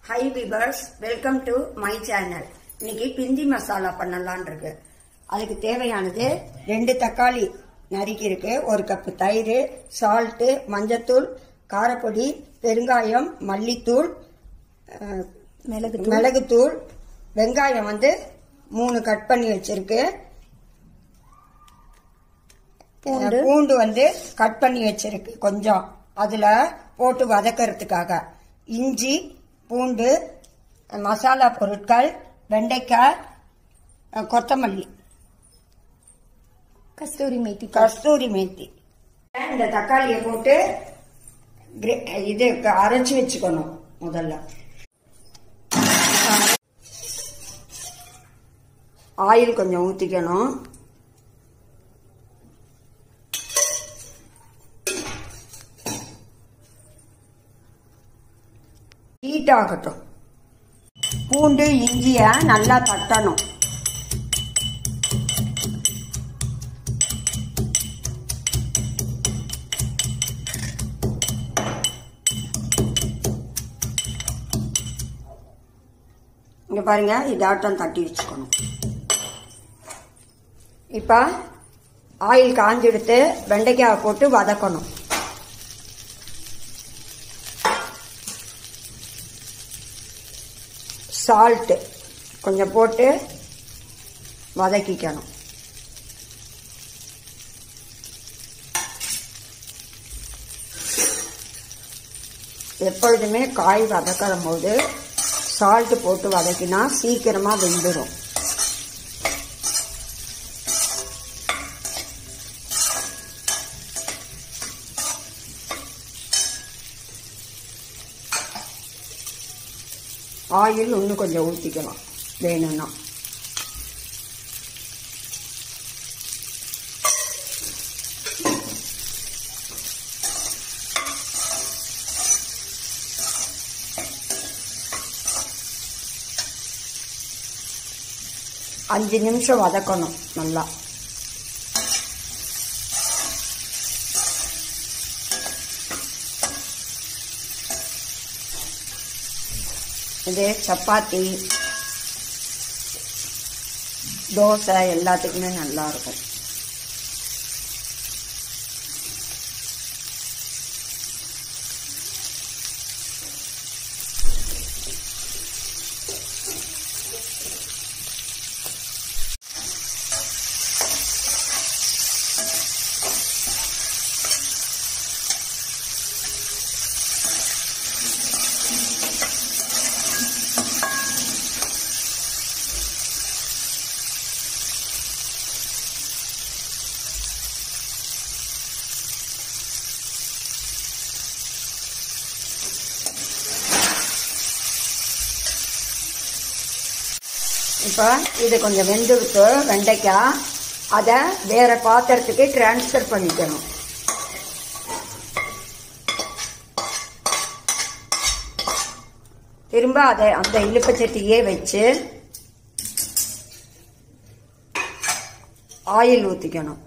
High viewers welcome to my channel இன்னைக்கு பிந்தி மசாலா பண்ணலான் இருக்கு அதுக்கு தேவையானது ரெண்டு தக்காளி நறுக்கி இருக்கு ஒரு கப்பு தயிர் சால்ட்டு மஞ்சத்தூள் காரப்பொடி பெருங்காயம் மல்லித்தூள் அஹ், மிளகுத்தூள் வெங்காயம் வந்து மூணு கட் பண்ணி வச்சிருக்கு பூண்டு. பூண்டு வந்து கட் பண்ணி வச்சிருக்கு கொஞ்சம் அதுல போட்டு வதக்கறதுக்காக இஞ்சி பூண்டு மசாலா பொருட்கள் வெண்டைக்காய் அஹ், கொத்தமல்லி கஸ்தூரி மேத்தி கஸ்தூரி மேத்தி இந்த தக்காளியை போட்டு கிரே- இது அரைச்சு வச்சுக்கணும் முதல்ல ஆயில் கொஞ்சம் ஊத்திக்கணும் ஹீட் ஆகட்டும் பூண்டு இஞ்சிய நல்லா தட்டணும் இங்க பாருங்க இதாட்டம் தட்டி வச்சுக்கணும் இப்ப ஆயில் காஞ்செடுத்து வெண்டைக்காவை போட்டு வதக்கணும் சால்ட்டு கொஞ்சம் போட்டு வதக்கிக்கணும் எப்பொழுதுமே காய் வதக்கிற போது சால்ட் போட்டு வதக்கினா சீக்கிரமா வெந்துடும் ஆயில் இன்னும் கொஞ்சம் ஊற்றிக்கலாம் வேணும்னா அஞ்சு நிமிஷம் வதக்கணும் நல்லா இது சப்பாத்தி தோசை எல்லாத்துக்குமே நல்லா இருக்கும் இப்போ இது கொஞ்சம் வெந்துடுத்து வெண்டைக்காய் அதை வேற பாத்திரத்துக்கு டிரான்ஸ்ஃபர் பண்ணிக்கணும் திரும்ப அதை அந்த இழுப்பச்சட்டியே வச்சு ஆயில் ஊற்றிக்கணும்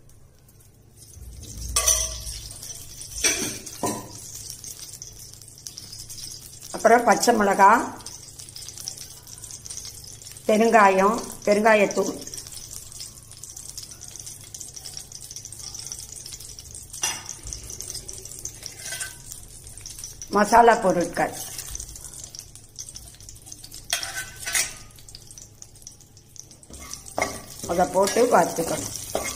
அப்புறம் பச்சை மிளகாய் பெருங்காயம் பெருங்காயத்தூள் மசாலா பொருட்கள் அதை போட்டு வறுத்துக்கணும்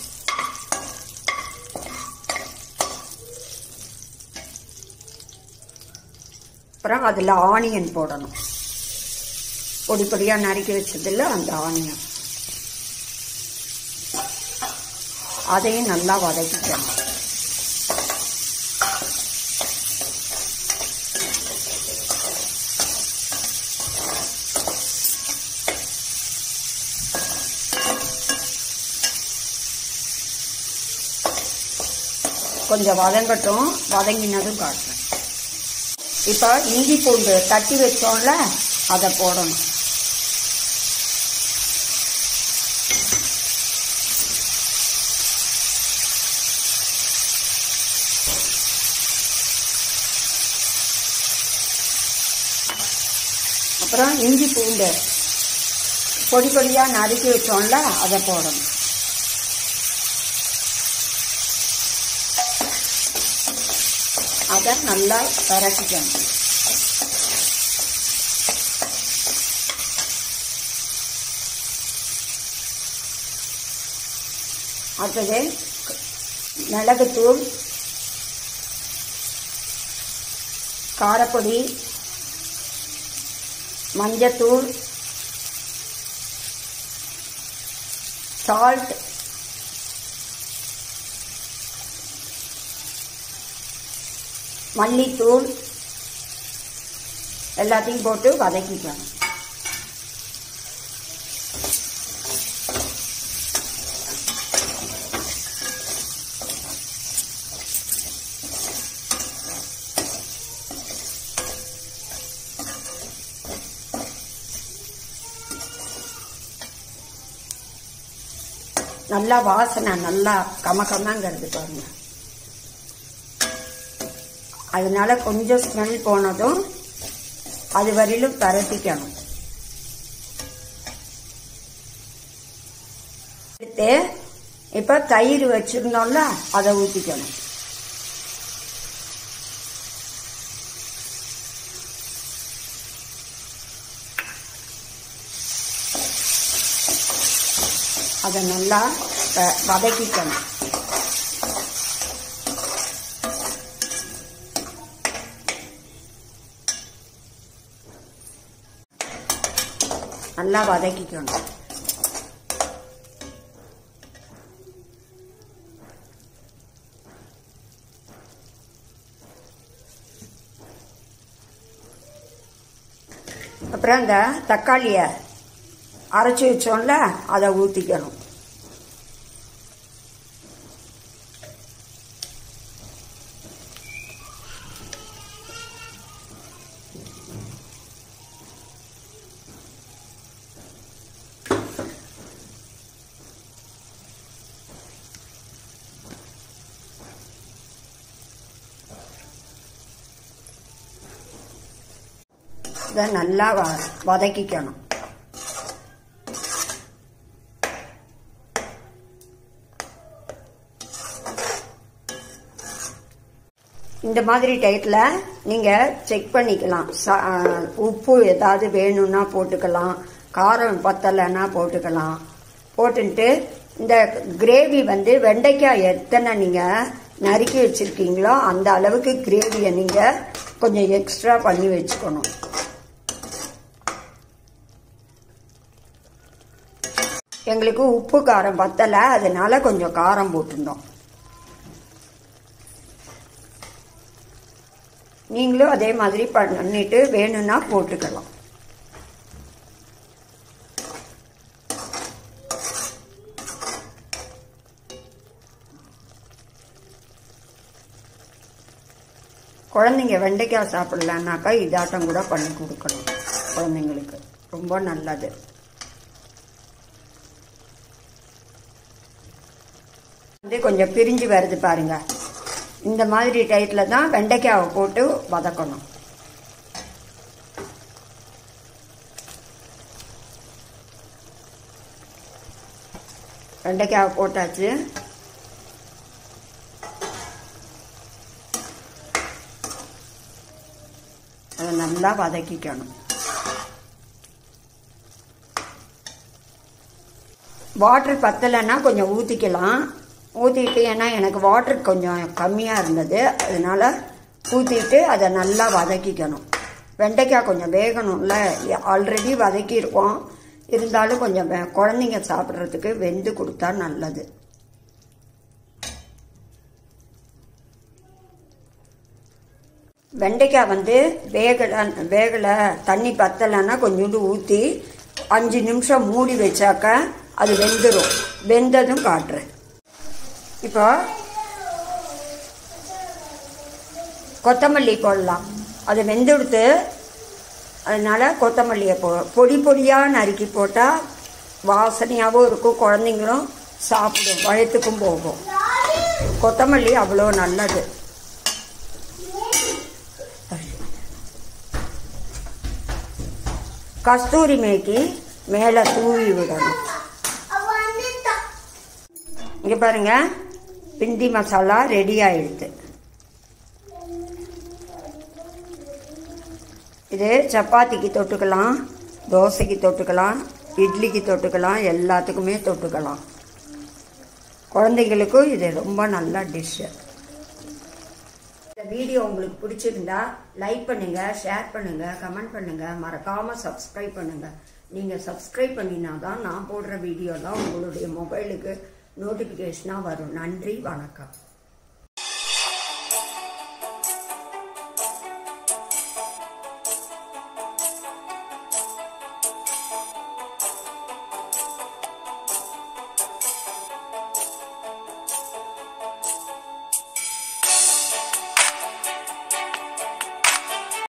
அப்புறம் அதில் ஆனியன் போடணும் பொடி பொடியாக நறுக்கி வச்சதில்ல அந்த ஆனியன் அதையும் நல்லா வதக்கிக்கணும் கொஞ்சம் வதங்கட்டும் வதங்கினதும் காட்டுறேன் இப்போ இஞ்சி பூண்டு தட்டி வச்சோம்ல அதை போடணும் அப்புறம் இஞ்சி பூண்டு பொடி பொடியாக நறுக்கி வச்சோம்ல அதை போடணும் அதை நல்லா பரட்டிக்கணும் அடுத்தது மிளகுத்தூள் காரப்பொடி மஞ்சத்தூள் சால்ட் மல்லித்தூள் எல்லாத்தையும் போட்டு வதக்கிக்கணும் நல்லா வாசனை நல்லா கமகமங்கிறது பாருங்க அதனால கொஞ்சம் ஸ்மெல் போனதும் அது வரையிலும் பரட்டிக்கணும் எடுத்து இப்ப தயிர் வச்சிருந்தோம்ல அதை ஊத்திக்கணும் அதை நல்லா வ- வதக்கிக்கணும் நல்லா வதக்கிக்கணும் அப்புறம் இந்த தக்காளியை அரைச்சி வச்சோம்ல அதை ஊற்றிக்கணும் இதை நல்லா வ- வதக்கிக்கணும் இந்த மாதிரி டயத்தில் நீங்கள் செக் பண்ணிக்கலாம் ச- அஹ், உப்பு ஏதாவது வேணும்னா போட்டுக்கலாம் காரம் பத்தலைன்னா போட்டுக்கலாம் போட்டுட்டு இந்த கிரேவி வந்து வெண்டைக்காய் எத்தனை நீங்கள் நறுக்கி வச்சுருக்கீங்களோ அந்த அளவுக்கு கிரேவியை நீங்கள் கொஞ்சம் எக்ஸ்ட்ரா பண்ணி வச்சுக்கணும் எங்களுக்கு உப்பு காரம் பத்தலை அதனால கொஞ்சம் காரம் போட்டிருந்தோம் நீங்களும் அதே மாதிரி பண்ணிட்டு வேணும்னா போட்டுக்கலாம் குழந்தைங்க வெண்டைக்காய் சாப்பிடலன்னாக்கா இதாட்டம் கூட பண்ணி கொடுக்கணும் குழந்தைங்களுக்கு ரொம்ப நல்லது வந்து கொஞ்சம் பிரிஞ்சு வருது பாருங்க இந்த மாதிரி டயத்தில் தான் வெண்டைக்காவை போட்டு வதக்கணும் வெண்டைக்காவை போட்டாச்சு அதை நல்லா வதக்கிக்கணும் வாட்டர் பத்தலைன்னா கொஞ்சம் ஊற்றிக்கலாம் ஊற்றிட்டு ஏன்னா எனக்கு வாட்டர் கொஞ்சம் கம்மியாக இருந்தது அதனால ஊற்றிட்டு அதை நல்லா வதக்கிக்கணும் வெண்டைக்காய் கொஞ்சம் வேகணும்ல ஆல்ரெடி வதக்கியிருக்கோம் இருந்தாலும் கொஞ்சம் வே- குழந்தைங்க சாப்பிட்றதுக்கு வெந்து கொடுத்தா நல்லது வெண்டைக்காய் வந்து வேகலை வேகலை தண்ணி பத்தலைன்னா கொஞ்சோண்டு ஊற்றி அஞ்சு நிமிஷம் மூடி வச்சாக்க அது வெந்துடும் வெந்ததும் காட்டுறேன் இப்போ கொத்தமல்லி போடலாம் அது வெந்துடுத்து அதனால கொத்தமல்லியை போ பொடி பொடியாக நறுக்கி போட்டால் வாசனையாகவும் இருக்கும் குழந்தைங்களும் சாப்பிடும் வயத்துக்கும் போகும் கொத்தமல்லி அவ்வளோ நல்லது கஸ்தூரி மேக்கி மேலே தூவி விடணும் இங்கே பாருங்க பிந்தி மசாலா ரெடி ஆயிடுது இது சப்பாத்திக்கு தொட்டுக்கலாம் தோசைக்கு தொட்டுக்கலாம் இட்லிக்கு தொட்டுக்கலாம் எல்லாத்துக்குமே தொட்டுக்கலாம் குழந்தைங்களுக்கும் இது ரொம்ப நல்ல டிஷ்ஷு இந்த வீடியோ உங்களுக்கு பிடிச்சிருந்தா லைக் பண்ணுங்க ஷேர் பண்ணுங்க கமெண்ட் பண்ணுங்க மறக்காம சப்ஸ்கிரைப் பண்ணுங்க நீங்க சப்ஸ்கிரைப் பண்ணினா தான் நான் போடுற வீடியோலாம் உங்களுடைய மொபைலுக்கு நோட்டிஃபிகேஷனாக வரும் நன்றி வணக்கம்